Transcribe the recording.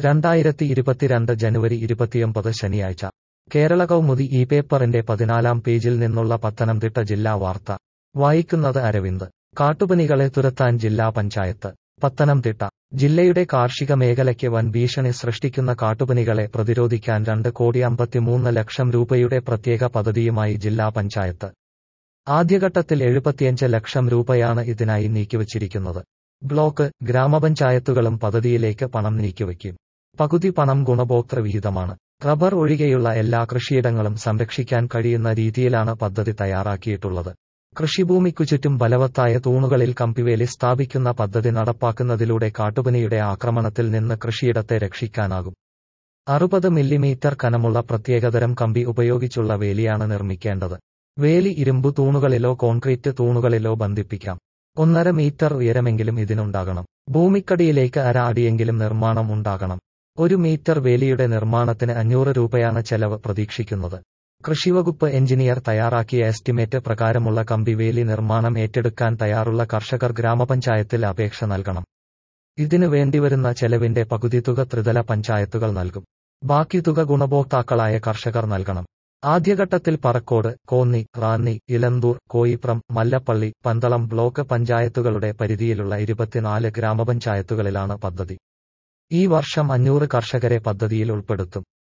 രണ്ടായിരത്തി ഇരുപത്തിരണ്ട് ജനുവരി ഇരുപത്തിയൊമ്പത് ശനിയാഴ്ച കേരള കൗമുദി ഈ പേപ്പറിന്റെ പതിനാലാം പേജിൽ നിന്നുള്ള പത്തനംതിട്ട ജില്ലാ വാർത്ത വായിക്കുന്നത് അരവിന്ദ് കാട്ടുപനികളെ തുരത്താൻ ജില്ലാ പഞ്ചായത്ത് പത്തനംതിട്ട ജില്ലയുടെ കാർഷിക മേഖലയ്ക്ക് വൻ ഭീഷണി സൃഷ്ടിക്കുന്ന കാട്ടുപനികളെ പ്രതിരോധിക്കാൻ രണ്ട് കോടി അമ്പത്തിമൂന്ന് ലക്ഷം രൂപയുടെ പ്രത്യേക പദ്ധതിയുമായി ജില്ലാ പഞ്ചായത്ത് ആദ്യഘട്ടത്തിൽ എഴുപത്തിയഞ്ച് ലക്ഷം രൂപയാണ് ഇതിനായി നീക്കിവച്ചിരിക്കുന്നത് ബ്ലോക്ക് ഗ്രാമപഞ്ചായത്തുകളും പദ്ധതിയിലേക്ക് പണം നീക്കിവയ്ക്കും പകുതി പണം ഗുണഭോക്തൃ വിഹിതമാണ് റബ്ബർ ഒഴികെയുള്ള എല്ലാ കൃഷിയിടങ്ങളും സംരക്ഷിക്കാൻ കഴിയുന്ന രീതിയിലാണ് പദ്ധതി തയ്യാറാക്കിയിട്ടുള്ളത് കൃഷിഭൂമിക്കു ചുറ്റും ബലവത്തായ തൂണുകളിൽ കമ്പിവേലി സ്ഥാപിക്കുന്ന പദ്ധതി നടപ്പാക്കുന്നതിലൂടെ കാട്ടുപനിയുടെ ആക്രമണത്തിൽ നിന്ന് കൃഷിയിടത്തെ രക്ഷിക്കാനാകും അറുപത് മില്ലിമീറ്റർ കനമുള്ള പ്രത്യേകതരം കമ്പി ഉപയോഗിച്ചുള്ള വേലിയാണ് നിർമ്മിക്കേണ്ടത് വേലി ഇരുമ്പു തൂണുകളിലോ കോൺക്രീറ്റ് തൂണുകളിലോ ബന്ധിപ്പിക്കാം ഒന്നര മീറ്റർ ഉയരമെങ്കിലും ഇതിനുണ്ടാകണം ഭൂമിക്കടിയിലേക്ക് അര അടിയെങ്കിലും നിർമ്മാണം ഉണ്ടാകണം ഒരു മീറ്റർ വേലിയുടെ നിർമ്മാണത്തിന് അഞ്ഞൂറ് രൂപയാണ് ചെലവ് പ്രതീക്ഷിക്കുന്നത് കൃഷിവകുപ്പ് എഞ്ചിനീയർ തയ്യാറാക്കിയ എസ്റ്റിമേറ്റ് പ്രകാരമുള്ള കമ്പിവേലി നിർമ്മാണം ഏറ്റെടുക്കാൻ തയ്യാറുള്ള കർഷകർ ഗ്രാമപഞ്ചായത്തിൽ അപേക്ഷ നൽകണം ഇതിനു വേണ്ടിവരുന്ന ചെലവിന്റെ പകുതി തുക ത്രിതല പഞ്ചായത്തുകൾ നൽകും ബാക്കി തുക ഗുണഭോക്താക്കളായ കർഷകർ നൽകണം ആദ്യഘട്ടത്തിൽ പറക്കോട് കോന്നി റാന്നി ഇലന്തൂർ കോയിപ്രം മല്ലപ്പള്ളി പന്തളം ബ്ലോക്ക് പഞ്ചായത്തുകളുടെ പരിധിയിലുള്ള ഇരുപത്തിനാല് ഗ്രാമപഞ്ചായത്തുകളിലാണ് പദ്ധതി ഈ വർഷം അഞ്ഞൂറ് കർഷകരെ പദ്ധതിയിൽ ഉൾപ്പെടുത്തും